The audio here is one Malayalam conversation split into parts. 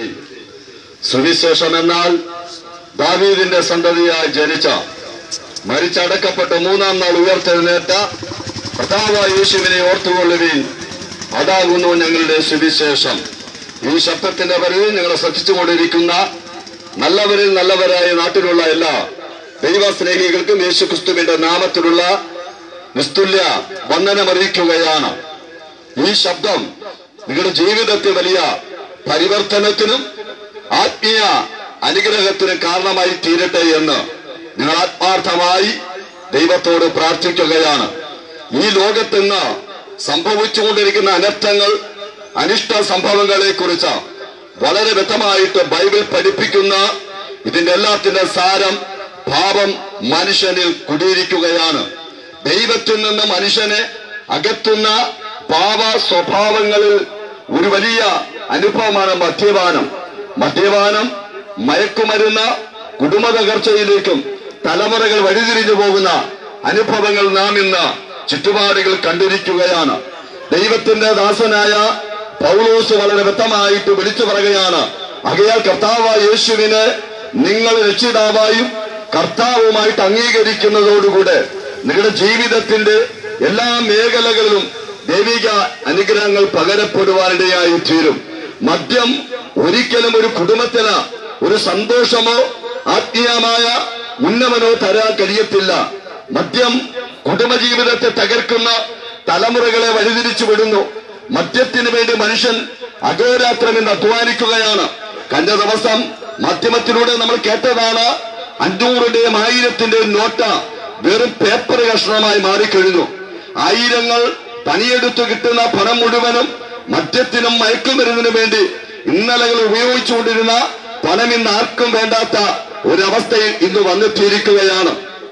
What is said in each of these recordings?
ചെയ്യും സുവിശേഷം എന്നാൽ ദാവീദിന്റെ സന്തതിയായി ജനിച്ച മരിച്ചടക്കപ്പെട്ട് മൂന്നാം നാൾ ഉയർത്തെഴുന്നേറ്റ കർത്താവായ യേശുവിനെ ഓർത്തുകൊള്ളുവിൻ അതാകുന്നു ഞങ്ങളുടെ സുവിശേഷം ഈ ശബ്ദത്തിന്റെ വരവിൽ ഞങ്ങളെ ശ്രദ്ധിച്ചുകൊണ്ടിരിക്കുന്ന നല്ലവരിൽ നല്ലവരായ നാട്ടിലുള്ള എല്ലാ ദൈവസ്നേഹികൾക്കും യേശു ക്രിസ്തുവിന്റെ നാമത്തിലുള്ള നിസ്തുല്യ വന്ദനമറിയിക്കുകയാണ് ഈ ശബ്ദം നിങ്ങളുടെ ജീവിതത്തെ വലിയ പരിവർത്തനത്തിനും ആത്മീയ അനുഗ്രഹത്തിനും കാരണമായി തീരട്ടെ എന്ന് നിങ്ങൾ ആത്മാർത്ഥമായി ദൈവത്തോട് പ്രാർത്ഥിക്കുകയാണ് ഈ ലോകത്തിന്ന് സംഭവിച്ചുകൊണ്ടിരിക്കുന്ന അനർത്ഥങ്ങൾ അനിഷ്ട സംഭവങ്ങളെ കുറിച്ച് വളരെ വ്യക്തമായിട്ട് ബൈബിൾ പഠിപ്പിക്കുന്ന ഇതിന്റെ എല്ലാത്തിന്റെ സാരം പാപം മനുഷ്യനിൽ കുടിയിരിക്കുകയാണ് ദൈവത്തിൽ നിന്ന് മനുഷ്യനെ അകറ്റുന്ന പാപ സ്വഭാവങ്ങളിൽ ഒരു വലിയ അനുഭവമാണ് മദ്യപാനം മദ്യപാനം മയക്കുമരുന്ന് കുടുംബ തകർച്ചയിലേക്കും തലമുറകൾ വഴിതിരിഞ്ഞു പോകുന്ന അനുഭവങ്ങൾ നാം ഇന്ന് ചുറ്റുപാടുകൾ കണ്ടിരിക്കുകയാണ് ദൈവത്തിന്റെ ദാസനായ പൗലോസ് വളരെ വ്യക്തമായിട്ട് വിളിച്ചു പറയുകയാണ് അകയാൽ കർത്താവായ യേശുവിനെ നിങ്ങൾ രക്ഷിതാവായും കർത്താവുമായിട്ട് അംഗീകരിക്കുന്നതോടുകൂടെ നിങ്ങളുടെ ജീവിതത്തിന്റെ എല്ലാ മേഖലകളിലും ദൈവിക അനുഗ്രഹങ്ങൾ പകരപ്പെടുവാനിടയായി തീരും മദ്യം ഒരിക്കലും ഒരു കുടുംബത്തിന് ഒരു സന്തോഷമോ ആത്മീയമായ ഉന്നമനോ തരാൻ കഴിയത്തില്ല മദ്യം കുടുംബജീവിതത്തെ തകർക്കുന്ന തലമുറകളെ വഴിതിരിച്ചു വിടുന്നു മദ്യത്തിന് വേണ്ടി മനുഷ്യൻ അഹോരാത്രം ഇന്ന് അധ്വാനിക്കുകയാണ് കഴിഞ്ഞ ദിവസം മാധ്യമത്തിലൂടെ നമ്മൾ കേട്ടതാണ് അഞ്ഞൂറിന്റെയും ആയിരത്തിന്റെയും നോട്ട വെറും പേപ്പർ കഷ്ണമായി മാറിക്കഴിഞ്ഞു ആയിരങ്ങൾ പണിയെടുത്ത് കിട്ടുന്ന പണം മുഴുവനും മദ്യത്തിനും മയക്കുമരുന്നിനും വേണ്ടി ഇന്നലകൾ ഉപയോഗിച്ചുകൊണ്ടിരുന്ന പണം ഇന്ന് ആർക്കും വേണ്ടാത്ത ഒരവസ്ഥയിൽ ഇന്ന് വന്നെത്തിയിരിക്കുകയാണ്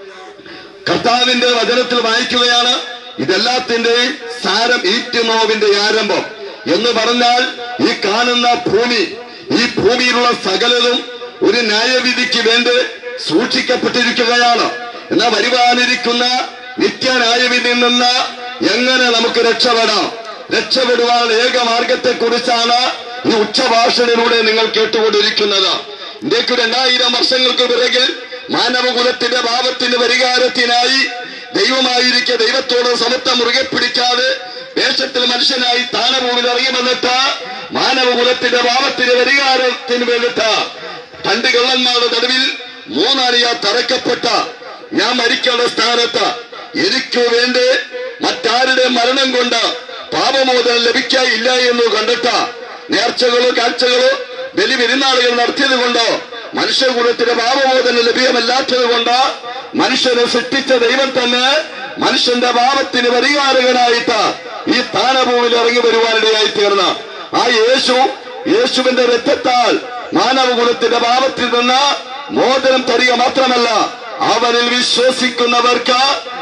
കർത്താവിന്റെ വചനത്തിൽ വായിക്കുകയാണ് ഇതെല്ലാത്തിന്റെയും സാരം ഈറ്റുനോവിന്റെ ആരംഭം എന്ന് പറഞ്ഞാൽ ഈ കാണുന്ന ഭൂമി ഈ ഭൂമിയിലുള്ള സകലതും ഒരു ന്യായവിധിക്ക് വേണ്ടി സൂക്ഷിക്കപ്പെട്ടിരിക്കുകയാണ് എന്നാൽ വരുവാനിരിക്കുന്ന നിത്യന്യായവിധിയിൽ നിന്ന് എങ്ങനെ നമുക്ക് രക്ഷപ്പെടാം രക്ഷപ്പെടുവാൻ ഏക മാർഗത്തെ കുറിച്ചാണ് ഈ ഉച്ചഭാഷണിലൂടെ നിങ്ങൾ കേട്ടുകൊണ്ടിരിക്കുന്നത് ഇന്ത്യക്ക് രണ്ടായിരം വർഷങ്ങൾക്ക് പിറകിൽ മാനവകുലത്തിന്റെ പാപത്തിന്റെ പരിഹാരത്തിനായി ദൈവമായിരിക്കെ ദൈവത്തോട് സമത്വം മുറുകെ പിടിക്കാതെ ദേശത്തിൽ മനുഷ്യനായി താനഭൂമിയിൽ ഇറങ്ങി വന്നിട്ട് മാനവകുലത്തിന്റെ പാപത്തിന്റെ പരിഹാരത്തിന് വേണ്ടിട്ട് രണ്ട് കള്ളന്മാരുടെ നടുവിൽ മൂന്നാളിയ തറക്കപ്പെട്ട ഞാൻ മരിക്കേണ്ട സ്ഥാനത്ത് എനിക്ക് വേണ്ടി മറ്റാരുടെ മരണം കൊണ്ട് പാപമോചനം ലഭിക്കായില്ല എന്ന് കണ്ടിട്ട് നേർച്ചകളോ കാഴ്ചകളോ ബലി പെരുന്നാളുകൾ നടത്തിയത് കൊണ്ടോ മനുഷ്യകുലത്തിന് പാപമോചനം ലഭ്യമല്ലാത്തത് കൊണ്ട് മനുഷ്യനെ സൃഷ്ടിച്ച ദൈവം തന്നെ മനുഷ്യന്റെ പാപത്തിന് പരിഹാരകനായിട്ട് ഈ താനഭൂമിയിൽ ഇറങ്ങി വരുവാനിടയായി തീർന്ന ആ യേശു യേശുവിന്റെ രക്തത്താൽ മാനവകുലത്തിന്റെ പാപത്തിൽ നിന്ന് മോചനം തരിക മാത്രമല്ല അവനിൽ വിശ്വസിക്കുന്നവർക്ക്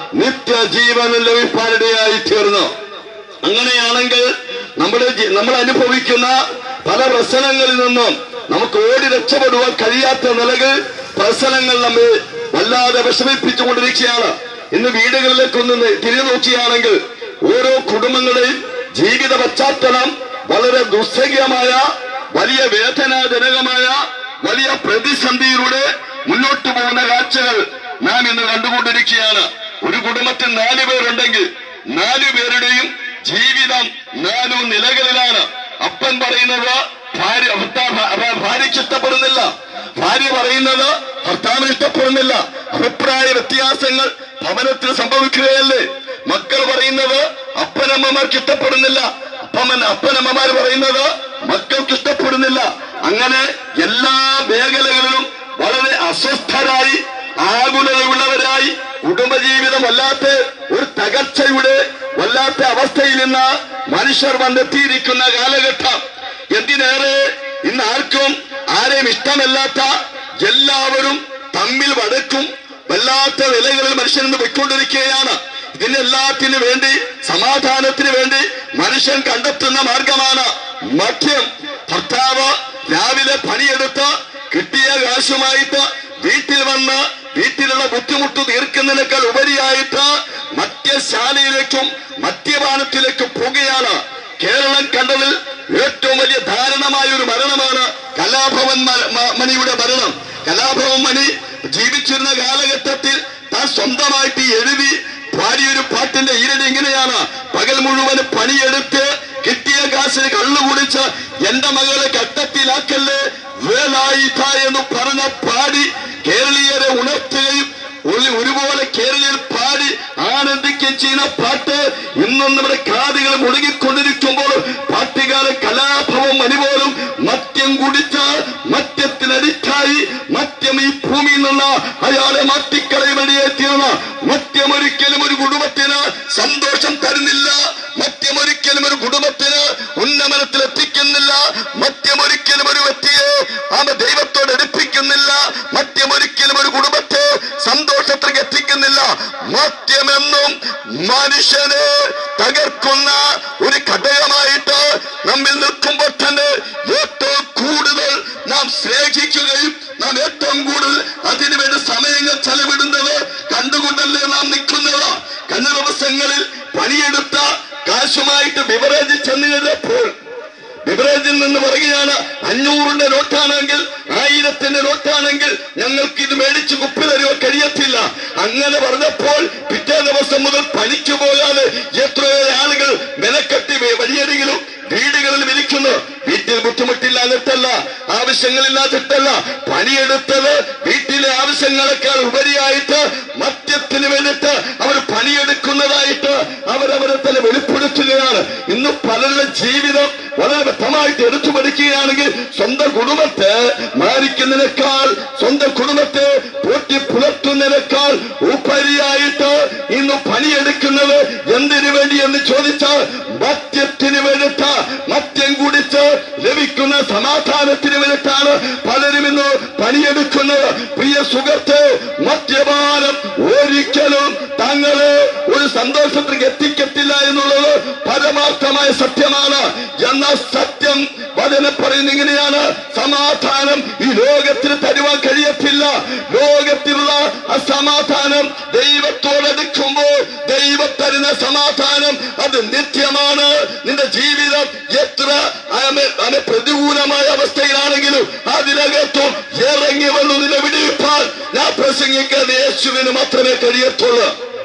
നിത്യജീവൻ ലഭിപ്പാനിടയായി തീർന്നു അങ്ങനെയാണെങ്കിൽ നമ്മുടെ ജി- നമ്മൾ അനുഭവിക്കുന്ന പല പ്രശ്നങ്ങളിൽ നിന്നും നമുക്ക് ഓടി രക്ഷപ്പെടുവാൻ കഴിയാത്ത നിലകൾ പ്രശ്നങ്ങൾ നമ്മെ വല്ലാതെ വിഷമിപ്പിച്ചുകൊണ്ടിരിക്കുകയാണ് ഇന്ന് വീടുകളിലേക്കൊന്ന് നെ- തിരിഞ്ഞു നോക്കിയാണെങ്കിൽ ഓരോ കുടുംബങ്ങളുടെയും ജീവിത പശ്ചാത്തലം വളരെ ദുസ്സഹ്യമായ വലിയ വേദനാജനകമായ വലിയ പ്രതിസന്ധിയിലൂടെ മുന്നോട്ട് പോകുന്ന കാഴ്ചകൾ നാം ഇന്ന് കണ്ടുകൊണ്ടിരിക്കുകയാണ് ഒരു കുടുംബത്തിൽ നാല് പേരുണ്ടെങ്കിൽ നാലു പേരുടെയും ജീവിതം നാലു നിലകളിലാണ് അപ്പൻ പറയുന്നത് ഭാര്യ ഭർത്താവ് ഭ- ഭാര്യയ്ക്ക് ഇഷ്ടപ്പെടുന്നില്ല ഭാര്യ പറയുന്നത് ഭർത്താവിന് ഇഷ്ടപ്പെടുന്നില്ല അഭിപ്രായ വ്യത്യാസങ്ങൾ ഭവനത്തിൽ സംഭവിക്കുകയല്ലേ മക്കൾ പറയുന്നത് അപ്പനമ്മമാർക്ക് ഇഷ്ടപ്പെടുന്നില്ല അപ്പമൻ അപ്പനമ്മമാർ പറയുന്നത് മക്കൾക്ക് ഇഷ്ടപ്പെടുന്നില്ല അങ്ങനെ എല്ലാ മേഖലകളിലും വളരെ അസ്വസ്ഥരായി ആകുലതയുള്ളവരായി കുടുംബജീവിതം വല്ലാത്ത ഒരു തകർച്ചയുടെ വല്ലാത്ത അവസ്ഥയിൽ നിന്ന് മനുഷ്യർ വന്നെത്തിയിരിക്കുന്ന കാലഘട്ടം എന്തിനേറെ ഇന്ന് ആർക്കും ആരെയും ഇഷ്ടമല്ലാത്ത എല്ലാവരും തമ്മിൽ വടക്കും വല്ലാത്ത നിലകളിൽ മനുഷ്യൻ ഇന്ന് പോയിക്കൊണ്ടിരിക്കുകയാണ് ഇതിനെല്ലാത്തിനു വേണ്ടി സമാധാനത്തിന് വേണ്ടി മനുഷ്യൻ കണ്ടെത്തുന്ന മാർഗമാണ് മദ്യം ഭർത്താവ് രാവിലെ പണിയെടുത്ത് കിട്ടിയ കാശുമായിട്ട് വീട്ടിൽ വന്ന് വീട്ടിലുള്ള ബുദ്ധിമുട്ട് തീർക്കുന്നതിനേക്കാൾ ഉപരിയായിട്ട് മദ്യശാലയിലേക്കും മദ്യപാനത്തിലേക്കും പോകുകയാണ് കേരളം കണ്ടതിൽ ഏറ്റവും വലിയ ദാരുണമായ ഒരു മരണമാണ് കലാഭവൻ മ- മ- മണിയുടെ ഭരണം കലാഭവൻ മണി ജീവിച്ചിരുന്ന കാലഘട്ടത്തിൽ താൻ സ്വന്തമായിട്ട് എഴുതി പാടിയൊരു പാട്ടിന്റെ ഈരടി ഇങ്ങനെയാണ് പകൽ മുഴുവൻ പണിയെടുത്ത് കിട്ടിയ കാശിന് കള്ളു കുടിച്ച് എന്റെ മകളെ ഘട്ടത്തിലാക്കല്ലേ വേലായിട്ട എന്ന് പറഞ്ഞ പാടി കേരളീയരെ ഉണർത്തുകയും ഒരു- ഒരുപോലെ കേരളീയർ പാടി ആനന്ദിക്കുകയും ചെയ്യുന്ന പാട്ട് ഇന്നും നമ്മുടെ കാതുകൾ മുഴുകിക്കൊണ്ടിരിക്കുമ്പോൾ പാട്ടുകാരെ കലാഭവം മണി പോലും മദ്യം കുടിച്ച് മദ്യത്തിനടിച്ചായി മദ്യം ഈ ഭൂമിയിൽ നിന്ന് അയാളെ മാറ്റിക്കളയും വെടിയേറ്റിരുന്ന മദ്യം ഒരിക്കലും ഒരു കുടുംബത്തിന് സന്തോഷം തരുന്നില്ല മദ്യം ഒരിക്കലും ഒരു കുടുംബത്തിന് ഉന്നമനത്തിൽ എത്തിക്കുന്നില്ല മദ്യം ഒരിക്കലും ഒരു വ്യക്തിയെ ആമ ദൈവത്തോട് എടുപ്പിക്കുന്നില്ല മദ്യം ഒരിക്കലും ഒരു കുടുംബത്തെ സന്തോഷത്തിലേക്ക് എത്തിക്കുന്നില്ല മദ്യമെന്നും മനുഷ്യനെ തകർക്കുന്ന ഒരു ഘടകമായിട്ട് നമ്മിൽ നിൽക്കുമ്പോൾ തന്നെ ഏറ്റവും കൂടുതൽ നാം സ്നേഹിക്കുകയും നാം ഏറ്റവും കൂടുതൽ അതിനുവേണ്ടി സമയങ്ങൾ ചെലവിടുന്നത് കണ്ടുകൊണ്ടല്ലേ നാം നിൽക്കുന്നത് കഴിഞ്ഞ ദിവസങ്ങളിൽ പണിയെടുത്ത കാശുമായിട്ട് ബിവറേജ് ചെന്ന് കഴിഞ്ഞപ്പോൾ ബിവറേജിൽ നിന്ന് പറയുകയാണ് അഞ്ഞൂറിന്റെ നോട്ടാണെങ്കിൽ ആയിരത്തിന്റെ നോട്ടാണെങ്കിൽ ഞങ്ങൾക്ക് ഇത് മേടിച്ച് കുപ്പി തരുവാൻ കഴിയത്തില്ല അങ്ങനെ പറഞ്ഞപ്പോൾ പിറ്റേ ദിവസം മുതൽ പണിക്ക് പോകാതെ എത്രയോ ആളുകൾ മെനക്കെട്ടി വ- വഴിയരികിലും വീടുകളിൽ വിരിക്കുന്നു വീട്ടിൽ ബുദ്ധിമുട്ടില്ലാതിട്ടല്ല ആവശ്യങ്ങളില്ലാതിട്ടല്ല പണിയെടുത്തത് വീട്ടിലെ ആവശ്യങ്ങളെക്കാൾ ഉപരിയായിട്ട് മദ്യത്തിന് വേണ്ടിയിട്ട് അവർ പണിയെടുക്കുന്നതായിട്ട് അവരവരെ തന്നെ വെളിപ്പെടുത്തുകയാണ് ഇന്ന് പലരുടെ ജീവിതം വളരെ വ്യക്തമായിട്ട് എടുത്തു പഠിക്കുകയാണെങ്കിൽ സ്വന്തം കുടുംബത്തെ മാരിക്കുന്നതിനേക്കാൾ സ്വന്തം കുടുംബത്തെ പോറ്റി പുലർത്തുന്നതിനേക്കാൾ ഉപരിയായിട്ട് ഇന്ന് പണിയെടുക്കുന്നത് എന്തിനു വേണ്ടി എന്ന് ചോദിച്ചാൽ മദ്യത്തിന് വേണ്ടിയിട്ട് മദ്യം കുടിച്ച് ലഭിക്കുന്ന സമാധാനത്തിന് വേണ്ടിയിട്ടാണ് പലരും ഇന്ന് പണിയെടുക്കുന്നത് പ്രിയ സുഹൃത്തെ മദ്യപാനം ഒരിക്കലും തങ്ങളെ ഒരു സന്തോഷത്തിലേക്ക് എത്തിക്കത്തില്ല എന്നുള്ളത് പരമാർത്ഥമായ സത്യമാണ് എന്നാൽ സത്യം വചനം പറയുന്നത് ഇങ്ങനെയാണ് സമാധാനം ഈ ലോകത്തിന് തരുവാൻ കഴിയത്തില്ല ലോകത്തിലുള്ള അസമാധാനം ദൈവത്തോടടുക്കുമ്പോൾ ദൈവം തരുന്ന സമാധാനം അത് നിത്യമാണ് നിന്റെ ജീവിതം എത്ര ആമേ- ആമേ പ്രതികൂലമായ അവസ്ഥയിലാണെങ്കിലും അതിനകത്തും ഇറങ്ങി വന്നു നിന്നെ വിടിയിപ്പാൻ ഞാൻ പ്രസംഗിക്കാൻ യേശുവിന് മാത്രമേ കഴിയത്തുള്ളൂ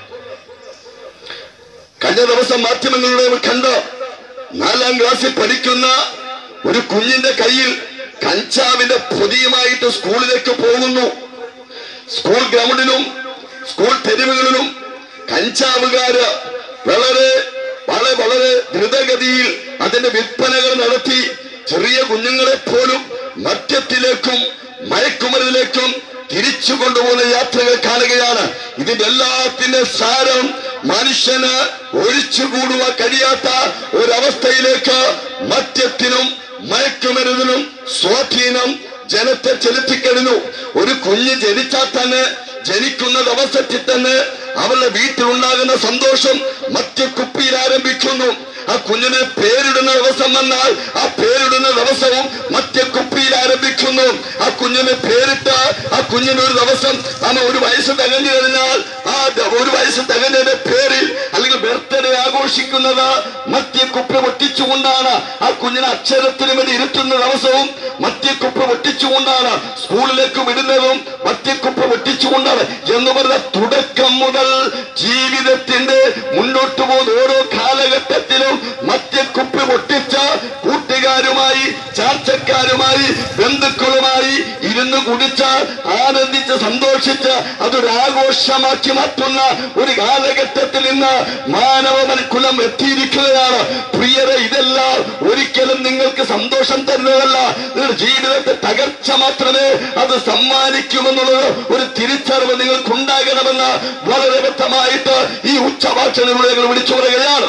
കഴിഞ്ഞ ദിവസം മാധ്യമങ്ങളിലൂടെ നമ്മൾ കണ്ട് നാലാം ക്ലാസ്സിൽ പഠിക്കുന്ന ഒരു കുഞ്ഞിന്റെ കയ്യിൽ കഞ്ചാവിന്റെ പൊതിയുമായിട്ട് സ്കൂളിലേക്ക് പോകുന്നു സ്കൂൾ ഗ്രൗണ്ടിലും സ്കൂൾ തെരുവുകളിലും കഞ്ചാവുകാര് വളരെ വളരെ വളരെ ദ്രുതഗതിയിൽ അതിന്റെ വിൽപ്പനകൾ നടത്തി ചെറിയ കുഞ്ഞുങ്ങളെ പോലും മദ്യത്തിലേക്കും മയക്കുമരുന്നിലേക്കും തിരിച്ചു കൊണ്ടുപോകുന്ന യാത്രകൾ കാണുകയാണ് ഇതിന്റെ എല്ലാത്തിന്റെ സാരം മനുഷ്യന് ഒഴിച്ചുകൂടുവാൻ കഴിയാത്ത ഒരവസ്ഥയിലേക്ക് മദ്യത്തിനും മയക്കുമരുന്നിനും സ്വാധീനം ജനത്തെ ചെലുത്തിക്കഴിഞ്ഞു ഒരു കുഞ്ഞ് ജനിച്ചാൽ തന്നെ ജനിക്കുന്ന ദിവസത്തിൽ തന്നെ അവരുടെ വീട്ടിലുണ്ടാകുന്ന സന്തോഷം മദ്യക്കുപ്പിയിൽ ആരംഭിക്കുന്നു ആ കുഞ്ഞിന് പേരിടുന്ന ദിവസം വന്നാൽ ആ പേരിടുന്ന ദിവസവും മദ്യക്കുപ്പിയിൽ ആരംഭിക്കുന്നു ആ കുഞ്ഞിന് പേരിട്ട് ആ കുഞ്ഞിന് ഒരു ദിവസം ആമ ഒരു വയസ്സ് തികഞ്ഞു കഴിഞ്ഞാൽ ആ ദ- ഒരു വയസ്സ് തികഞ്ഞതിന്റെ പേരിൽ അല്ലെങ്കിൽ ബർത്ത്ഡേ ആഘോഷിക്കുന്നത് മദ്യക്കുപ്പി പൊട്ടിച്ചുകൊണ്ടാണ് ആ കുഞ്ഞിനെ അക്ഷരത്തിന് വേണ്ടി ഇരുത്തുന്ന ദിവസവും മദ്യക്കുപ്പി പൊട്ടിച്ചുകൊണ്ടാണ് സ്കൂളിലേക്ക് വിടുന്നതും മദ്യക്കുപ്പി പൊട്ടിച്ചുകൊണ്ടാണ് എന്ന് പറഞ്ഞ തുടക്കം മുതൽ ജീവിതത്തിന്റെ മുന്നോട്ട് പോകുന്ന ഓരോ കാലഘട്ടത്തിലും മദ്യക്കുപ്പി പൊട്ടിച്ച കൂട്ടുകാരുമായി ചാർച്ചക്കാരുമായി ബന്ധുക്കളുമായി ഇരുന്ന് കുടിച്ച് ആനന്ദിച്ച് സന്തോഷിച്ച് അതൊരു ആഘോഷമാക്കി മാറ്റുന്ന ഒരു കാലഘട്ടത്തിൽ നിന്ന് മാനവ കുലം എത്തിയിരിക്കുകയാണ് പ്രിയരെ ഇതെല്ലാം ഒരിക്കലും നിങ്ങൾക്ക് സന്തോഷം തരുന്നതല്ല നിങ്ങളുടെ ജീവിതത്തെ തകർച്ച മാത്രമേ അത് സമ്മാനിക്കുമെന്നുള്ളത് ഒരു തിരിച്ചറിവ് നിങ്ങൾക്കുണ്ടാകണമെന്ന് വളരെ വ്യക്തമായിട്ട് ഈ ഉച്ചഭാഷണിലൂടെ ഞങ്ങൾ വിളിച്ചു പറയുകയാണ്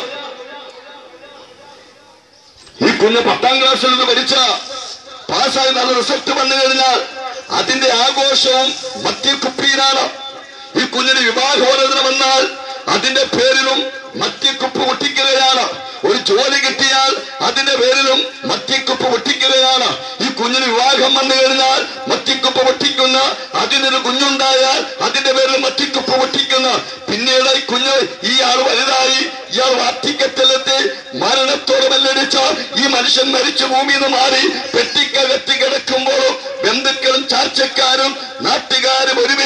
ഈ കുഞ്ഞ് പത്താം ക്ലാസ്സിൽ നിന്ന് പഠിച്ച പാസ്സായി നല്ല റിസൾട്ട് വന്നു കഴിഞ്ഞാൽ അതിന്റെ ആഘോഷവും മദ്യക്കുപ്പിയിലാണ് ഈ കുഞ്ഞിന് വിവാഹോദനം വന്നാൽ അതിന്റെ പേരിലും മദ്യക്കുപ്പ് പൊട്ടിക്കുകയാണ് ഒരു ജോലി കിട്ടിയാൽ അതിന്റെ പേരിലും മദ്യക്കുപ്പ് പൊട്ടിക്കുകയാണ് ഈ കുഞ്ഞിന് വിവാഹം വന്നു കഴിഞ്ഞാൽ മദ്യക്കുപ്പ് പൊട്ടിക്കുന്ന അതിനൊരു കുഞ്ഞുണ്ടായാൽ അതിന്റെ പേരിൽ മദ്യക്കുപ്പ് പൊട്ടിക്കുന്ന പിന്നീട് ഈ കുഞ്ഞ് ഈ ആൾ വലുതായി ഇയാൾ വാർദ്ധക്യത്തിലെത്തി മരണത്തോടെ മല്ലടിച്ച ഈ മനുഷ്യൻ മരിച്ചു ഭൂമിയിൽ നിന്ന് മാറി പെട്ടിക്കകത്തി കിടക്കുമ്പോ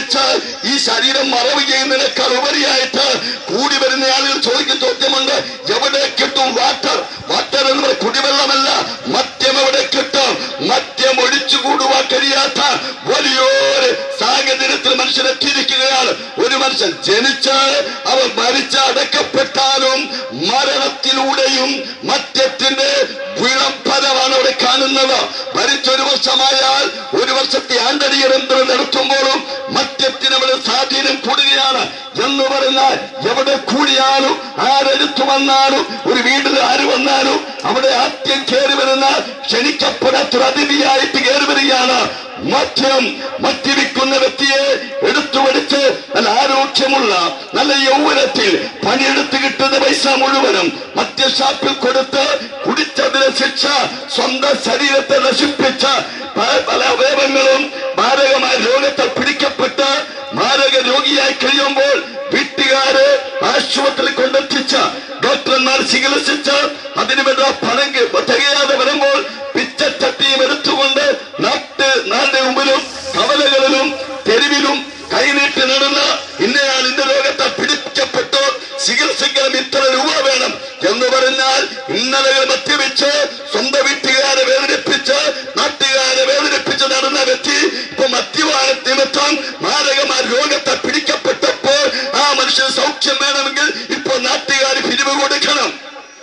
മരിച്ച് ഈ ശരീരം മറവ് ചെയ്യുന്നതിനേക്കാൾ ഉപരിയായിട്ട് കൂടി വരുന്ന ആളുകൾ ചോദിക്കുന്ന ചോദ്യമുണ്ട് എവിടെ കിട്ടും വാട്ടർ വാട്ടർ എന്ന് പറയുന്നത് കുടിവെള്ളമല്ല മദ്യം എവിടെ കിട്ടും മദ്യം ഒഴിച്ചുകൂടുവാൻ കഴിയാത്ത വലിയൊരു സാഹചര്യത്തിൽ മനുഷ്യൻ എത്തിയിരിക്കുകയാണ് ഒരു മനുഷ്യൻ ജനിച്ച് അവൻ മരിച്ച് അടക്കപ്പെട്ടാലും മരണത്തിലൂടെയും മദ്യത്തിന്റെ വിളംബരമാണ് അവിടെ കാണുന്നത് മരിച്ചൊരു വർഷമായാൽ ഒരു വർഷത്തെ ആന്തരികരന്തരം നടത്തുമ്പോഴും മദ്യത്തിന് അവിടെ സ്വാധീനം കൂടുകയാണ് എന്ന് പറഞ്ഞാൽ എവിടെ കൂടിയാലും ആരെടുത്തു വന്നാലും ഒരു വീട്ടിൽ ആര് വന്നാലും അവിടെ ആദ്യം കയറി വരുന്ന ക്ഷണിക്കപ്പെടാത്തൊരു അതിഥിയായിട്ട് കയറി വരികയാണ് മദ്യം മദ്യപിക്കുന്ന വ്യക്തിയെ എടുത്തു പഠിച്ച് നല്ല ആരോഗ്യമുള്ള നല്ല യൗവനത്തിൽ പണിയെടുത്ത് കിട്ടുന്ന പൈസ മുഴുവനും മദ്യഷാപ്പിൽ കൊടുത്ത് കുടിച്ചതിന് ശിക്ഷ സ്വന്തം ശരീരത്തെ നശിപ്പിച്ച പല- പല അവയവങ്ങളും മാരകമായ രോഗത്തെ പിടിക്കപ്പെട്ട് മാരക രോഗിയായി കഴിയുമ്പോൾ വീട്ടുകാര് ആശുപത്രിയിൽ കൊണ്ടെത്തിച്ച ഡോക്ടർമാർ ചികിത്സിച്ച് അതിന് വേണ്ട പണം കി- തികയാതെ വരുമ്പോൾ പിച്ചച്ചട്ടിയും എടുത്തുകൊണ്ട് നാട്ട് നാടിന്റെ മുമ്പിലും കവലകളിലും തെരുവിലും കൈനീട്ടി നടന്ന ഇന്നയാൾ ഇന്ന രോഗത്തെ പിടിക്കപ്പെട്ടു ചികിത്സിക്കണം ഇത്ര രൂപ വേണം എന്ന് പറഞ്ഞാൽ ഇന്നലകൾ മദ്യപിച്ച് സ്വന്തം വീട്ടുകാരെ വേദനിപ്പിച്ച് നാട്ടുകാരെ വേദനിപ്പിച്ച് നടന്ന വ്യക്തി ഇപ്പൊ മദ്യപാന നിമിത്തം മാരകമായ രോഗത്തെ പിടിക്കപ്പെട്ടപ്പോൾ ആ മനുഷ്യന് സൗഖ്യം വേണമെങ്കിൽ ഇപ്പൊ നാട്ടുകാർ പിരിവ് കൊടുക്കണം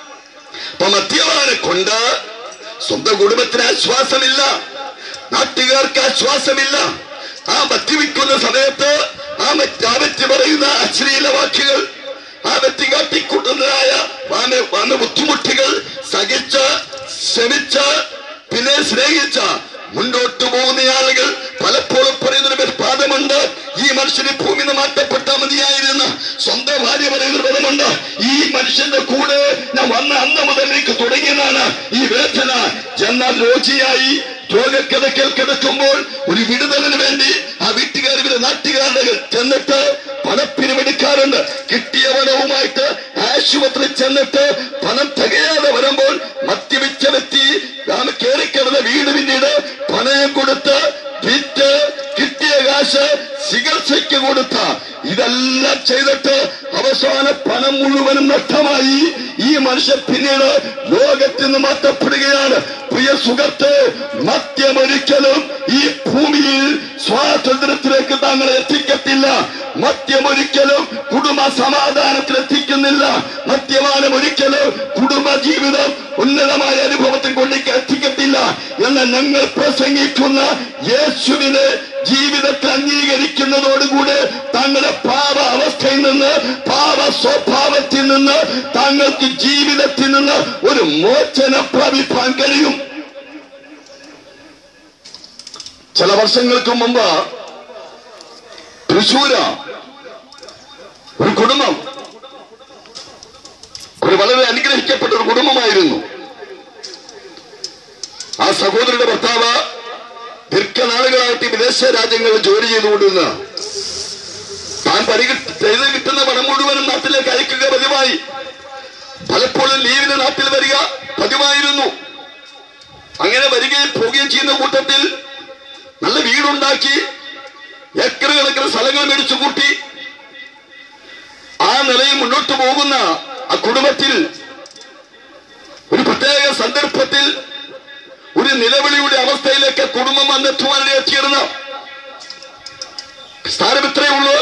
അപ്പൊ മദ്യപാനെ കൊണ്ട് സ്വന്തം കുടുംബത്തിന് ആശ്വാസമില്ല നാട്ടുകാർക്ക് ആശ്വാസമില്ല ആ മദ്യപിക്കുന്ന സമയത്ത് ആ മറ്റ് ആ വ്യക്തി പറയുന്ന അശ്ലീല വാക്കുകൾ ആ വ്യക്തി കാട്ടിക്കൂട്ടുന്നതായ വാമ വാമ ബുദ്ധിമുട്ടുകൾ സഹിച്ച് ശ്രമിച്ച് പിന്നെ സ്നേഹിച്ച മുന്നോട്ട് പോകുന്ന ആളുകൾ പലപ്പോഴും പറയുന്നൊരു പാദമുണ്ട് ഈ മനുഷ്യന് ഭൂമി നിന്ന് മാറ്റപ്പെട്ടാൽ മതിയായിരുന്നു സ്വന്തം ഭാര്യ പറയുന്ന പദമുണ്ട് ഈ മനുഷ്യന്റെ കൂടെ ഞാൻ വന്ന അന്ന് മുതൽ എനിക്ക് തുടങ്ങിയതാണ് ഈ വേദന എന്നാൽ രോഗിയായി രോഗക്കിടക്കൽ കിടക്കുമ്പോൾ ഒരു വിടുതലിന് വേണ്ടി ആ വീട്ടുകാർ ഇവരെ നാട്ടുകാരുടെ ചെന്നിട്ട് പണപ്പിരിവെടുക്കാറുണ്ട് കിട്ടിയ പണവുമായിട്ട് ആശുപത്രി ചെന്നിട്ട് പണം തികയാതെ വരുമ്പോൾ മദ്യപിച്ച വ്യക്തി നാം കയറിക്കിടന്ന വീട് പിന്നീട് പണയം കൊടുത്ത് വിറ്റ് കിട്ടിയ കാശ് ചികിത്സയ്ക്ക് കൊടുത്ത ഇതെല്ലാം ചെയ്തിട്ട് അവസാന പണം മുഴുവനും നഷ്ടമായി ഈ മനുഷ്യൻ പിന്നീട് ലോകത്തിൽ നിന്ന് മാറ്റപ്പെടുകയാണ് പ്രിയ സുഹൃത്ത് മദ്യമൊരിക്കലും ഈ ഭൂമിയിൽ സ്വാതന്ത്ര്യത്തിലേക്ക് താങ്കളെ എത്തിക്കത്തില്ല മദ്യമൊരിക്കലും കുടുംബ സമാധാനത്തിൽ എത്തിക്കുന്നില്ല മദ്യപാനം ഒരിക്കലും കുടുംബ ജീവിതം ഉന്നതമായ അനുഭവത്തിൽ കൊണ്ടേക്ക് എത്തിക്കത്തില്ല എന്ന് ഞങ്ങൾ പ്രസംഗിക്കുന്ന യേശുവിനെ ജീവിതത്തിൽ അംഗീകരിക്കുന്നതോടുകൂടെ താങ്കളുടെ പാപ അവസ്ഥയിൽ നിന്ന് പാപ സ്വഭാവത്തിൽ നിന്ന് താങ്കൾക്ക് ജീവിതത്തിൽ നിന്ന് ഒരു മോചനം പ്രാപിപ്പാൻ കഴിയും ചില വർഷങ്ങൾക്ക് മുമ്പ് തൃശൂര ഒരു കുടുംബം ഒരു വളരെ അനുഗ്രഹിക്കപ്പെട്ട ഒരു കുടുംബമായിരുന്നു ആ സഹോദരിയുടെ ഭർത്താവ് ദീർഘനാളുകളായിട്ട് വിദേശ രാജ്യങ്ങളിൽ ജോലി ചെയ്തുകൊണ്ടിരുന്ന താൻ പരിഗ- ചെയ്ത് കിട്ടുന്ന പണം മുഴുവനും നാട്ടിലേക്ക് അയക്കുക പതിവായി പലപ്പോഴും ലീവിന് നാട്ടിൽ വരിക പതിവായിരുന്നു അങ്ങനെ വരികയും പോവുകയും ചെയ്യുന്ന കൂട്ടത്തിൽ നല്ല വീടുണ്ടാക്കി ഏക്കർ കണക്കിന് സ്ഥലങ്ങൾ മേടിച്ചു കൂട്ടി ആ നിലയിൽ മുന്നോട്ട് പോകുന്ന ആ കുടുംബത്തിൽ ഒരു പ്രത്യേക സന്ദർഭത്തിൽ ഒരു നിലവിളിയുടെ അവസ്ഥയിലേക്ക് കുടുംബം വന്നെത്തുവാനിടയെ തീർന്നു സ്ഥാനം ഇത്രയേ ഉള്ളൂ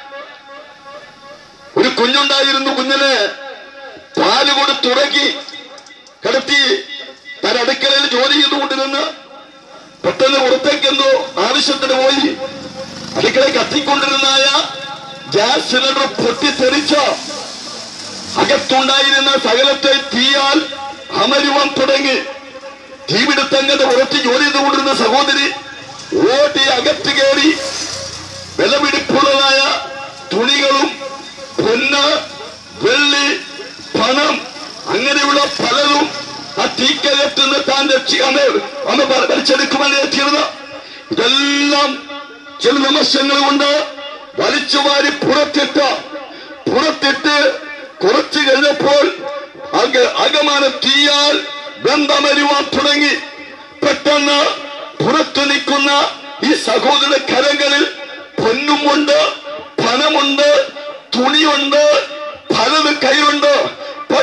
ഒരു കുഞ്ഞുണ്ടായിരുന്നു കുഞ്ഞിന് പാല് കൊടുത്തുറക്കി കിടത്തി താൻ അടുക്കളയിൽ ജോലി ചെയ്തുകൊണ്ടിരുന്ന് പെട്ടെന്ന് പുറത്തേക്ക് എന്തോ ആവശ്യത്തിന് പോയി അടുക്കളയിൽ കത്തിക്കൊണ്ടിരുന്നായ ഗ്യാസ് സിലിണ്ടർ പൊട്ടിത്തെറിച്ച അകത്തുണ്ടായിരുന്ന സകലത്തെ തീയാൽ അമരുവാൻ തുടങ്ങി തീപിടുത്തങ്ങത് പുറത്ത് ജോലി ചെയ്തുകൊണ്ടിരുന്ന സഹോദരി ഓടി അകത്ത് കയറി വിലപിടിപ്പുള്ളതായ തുണികളും പൊന്ന് വെള്ളി പണം അങ്ങനെയുള്ള പലതും ആ തീക്കകത്തുനിന്ന് താൻ രക്ഷി അന്ന് അന്ന് വലിച്ചെടുക്കുവാൻ എത്തിയിരുന്ന ഇതെല്ലാം ചില നിമിഷങ്ങൾ കൊണ്ട് വലിച്ചു വാരി പുറത്തിട്ട് പുറത്തിട്ട് കുറച്ചു കഴിഞ്ഞപ്പോൾ അക- അകമാന തീയാൽ ബന്ധമരുവാൻ തുടങ്ങി പെട്ടെന്ന് പുറത്തു നിൽക്കുന്ന ഈ സഹോദര കരങ്ങളിൽ പൊന്നും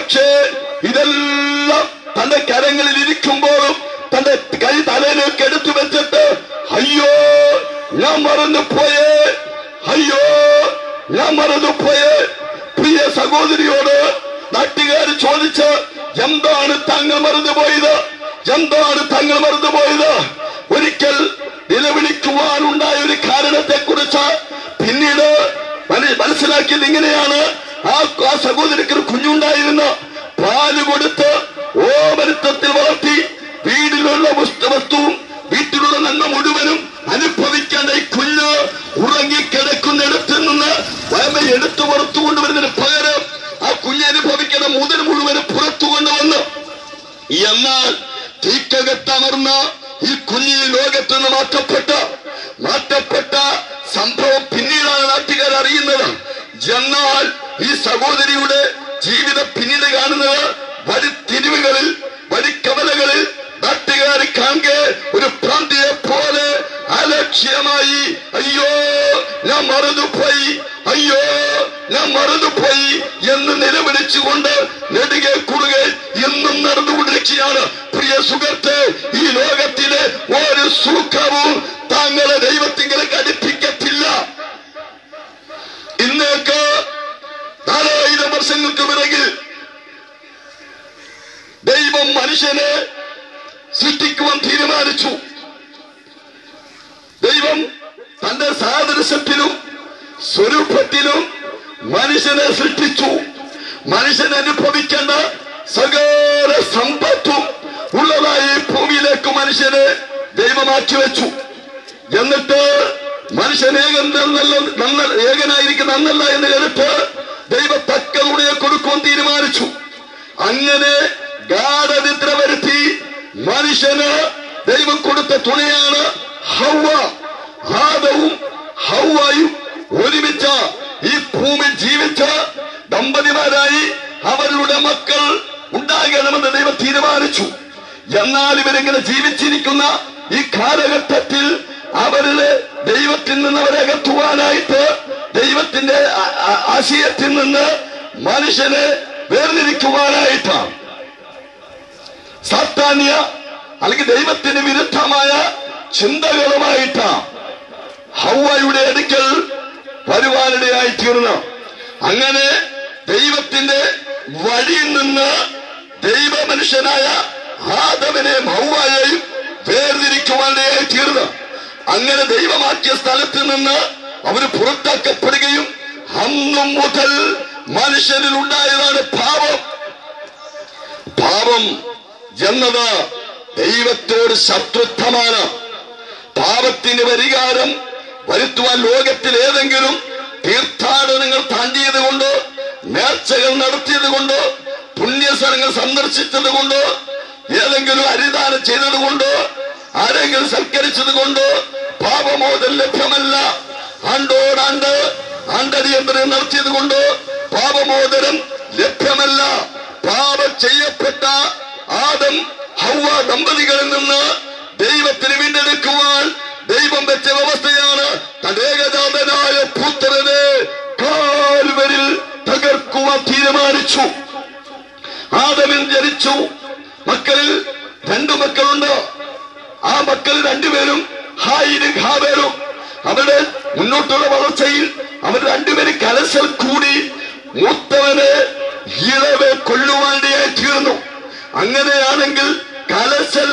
പക്ഷേ ഇതെല്ലാം തന്റെ കരങ്ങളിൽ ഇരിക്കുമ്പോഴും തന്റെ കൈ തലയിലേക്ക് എടുത്തു വെച്ചിട്ട് അയ്യോ ഞാൻ മറന്നു പോയേ അയ്യോ ഞാൻ മറന്നു പോയേ പ്രിയ സഹോദരിയോട് നാട്ടുകാർ ചോദിച്ച് എന്താണ് താങ്കൾ മറന്നുപോയത് എന്താണ് താങ്കൾ മറന്നുപോയത് ഒരിക്കൽ നിലവിളിക്കുവാനുണ്ടായ ഒരു കാരണത്തെ കുറിച്ച് പിന്നീട് മന- മനസ്സിലാക്കിയത് ഇങ്ങനെയാണ് ആ ആ സഹോദരിക്ക് ഒരു കുഞ്ഞുണ്ടായിരുന്നു പാല് കൊടുത്ത് ഓമനത്വത്തിൽ വളർത്തി വീടിലുള്ള വസ്തു- വസ്തുവും വീട്ടിലുള്ള നന്മ മുഴുവനും അനുഭവിക്കേണ്ട ഈ കുഞ്ഞ് ഉറങ്ങിക്കിടക്കുന്നിടത്ത് നിന്ന് വയമ എടുത്തു പുറത്തു കൊണ്ടുവരുന്നതിന് പകരം ആ കുഞ്ഞ് അനുഭവിക്കുന്ന മുതൽ മുഴുവനും പുറത്തു കൊണ്ടുവന്നു എന്നാൽ തീക്കകത്തമർന്ന ഈ കുഞ്ഞി ലോകത്ത് നിന്ന് മാറ്റപ്പെട്ട മാറ്റപ്പെട്ട സംഭവം പിന്നീടാണ് നാട്ടുകാർ അറിയുന്നത് എന്നാൽ ഈ സഹോദരിയുടെ ജീവിതം പിന്നീട് കാണുന്നത് വഴി തിരിവുകളിൽ വഴിക്കവലകളിൽ നാട്ടുകാർ കാണെ ഒരു പ്രാന്തിയെ പോലെ അലക്ഷ്യമായി അയ്യോ ഞാൻ മറന്നുപോയി അയ്യോ ഞാൻ മറന്നുപോയി എന്ന് നിലവിളിച്ചുകൊണ്ട് നെടുകെ കുറുകെ എന്നും നടന്നുകൊണ്ടിരിക്കുകയാണ് പ്രിയ സുഹൃത്തെ ഈ ലോകത്തിലെ ഒരു സുഖവും താങ്കളെ ദൈവത്തിങ്കിലേക്ക് അടുപ്പിക്കത്തില്ല ഇന്നേക്ക് നാലായിരം വർഷങ്ങൾക്ക് പിറകിൽ ദൈവം മനുഷ്യനെ സൃഷ്ടിക്കുവാൻ തീരുമാനിച്ചു ദൈവം തന്റെ സാദൃശ്യത്തിലും സ്വരൂപത്തിലും മനുഷ്യനെ സൃഷ്ടിച്ചു മനുഷ്യൻ അനുഭവിക്കേണ്ട സകല സമ്പത്തും ഉള്ളതായി ഈ ഭൂമിയിലേക്ക് മനുഷ്യനെ ദൈവമാക്കി വെച്ചു എന്നിട്ട് മനുഷ്യൻ ഏകൻ നന്നല്ല നന്ന ഏകനായിരിക്കുന്ന നന്നല്ല എന്ന് കേട്ടിട്ട് ദൈവ തക്ക തുണിയെ കൊടുക്കുവാൻ തീരുമാനിച്ചു അങ്ങനെ ഗാഠനിദ്ര വരുത്തി മനുഷ്യന് ദൈവം കൊടുത്ത തുണയാണ് ഹൗവ ആദവും ഹൗവയും ഒരുമിച്ച ഈ ഭൂമി ജീവിച്ച ദമ്പതിമാരായി അവരുടെ മക്കൾ ഉണ്ടാകണമെന്ന് ദൈവം തീരുമാനിച്ചു എന്നാൽ ഇവരിങ്ങനെ ജീവിച്ചിരിക്കുന്ന ഈ കാലഘട്ടത്തിൽ അവരുടെ ദൈവത്തിൽ നിന്ന് അവരെ അകറ്റുവാനായിട്ട് ദൈവത്തിന്റെ ആ- ആ- ആശയത്തിൽ നിന്ന് മനുഷ്യനെ വേർതിരിക്കുവാനായിട്ടാണ് സാത്താന്യ അല്ലെങ്കിൽ ദൈവത്തിന് വിരുദ്ധമായ ചിന്തകളുമായിട്ടാണ് ഹൗവയുടെ അടുക്കൽ വരുവാനിടയായി തീർന്നു അങ്ങനെ ദൈവത്തിന്റെ വഴിയിൽ നിന്ന് ദൈവ മനുഷ്യനായ ആദവനെയും ഹൗവായെയും വേർതിരിക്കുവാനിടയായി തീർന്നു അങ്ങനെ ദൈവമാക്കിയ സ്ഥലത്ത് നിന്ന് അവര് പുറത്താക്കപ്പെടുകയും അന്നു മുതൽ മനുഷ്യനിൽ ഉണ്ടായതാണ് പാപം പാപം എന്നത് ദൈവത്തോട് ശത്രുത്വമാണ് പാപത്തിന് പരിഹാരം വരുത്തുവാൻ ലോകത്തിൽ ഏതെങ്കിലും തീർത്ഥാടനങ്ങൾ താണ്ടിയത് കൊണ്ടോ നേർച്ചകൾ നടത്തിയത് കൊണ്ടോ പുണ്യസ്ഥലങ്ങൾ സന്ദർശിച്ചത് കൊണ്ടോ ഏതെങ്കിലും അരിദാനം ചെയ്തത് കൊണ്ടോ ആരെങ്കിലും സൽക്കരിച്ചത് കൊണ്ടോ പാപമോചനം ലഭ്യമല്ല ആണ്ടോടാണ്ട് ആണ്ടടിയന്തരം നടത്തിയത് കൊണ്ടോ പാപമോചനം ലഭ്യമല്ല പാപം ചെയ്യപ്പെട്ട ആദം ഹൗവ ദമ്പതികളിൽ നിന്ന് ദൈവത്തിന് വീണ്ടെടുക്കുവാൻ ദൈവം വെച്ച വ്യവസ്ഥയാണ് തന്റെ ഏകജാതനായ പുത്രനെ കാൽവരിൽ തകർക്കുവാൻ തീരുമാനിച്ചു ആദമിൽ ജനിച്ചു മക്കളിൽ രണ്ടു മക്കളുണ്ട് ആ മക്കൾ രണ്ടുപേരും ഹായിനും ഹാവേറും അവരുടെ മുന്നോട്ടുള്ള വളർച്ചയിൽ അവർ രണ്ടുപേരും കലശൽ കൂടി മൂത്തവനെ ഇളവെ കൊല്ലുവാനിടയായി തീർന്നു അങ്ങനെയാണെങ്കിൽ കലശൽ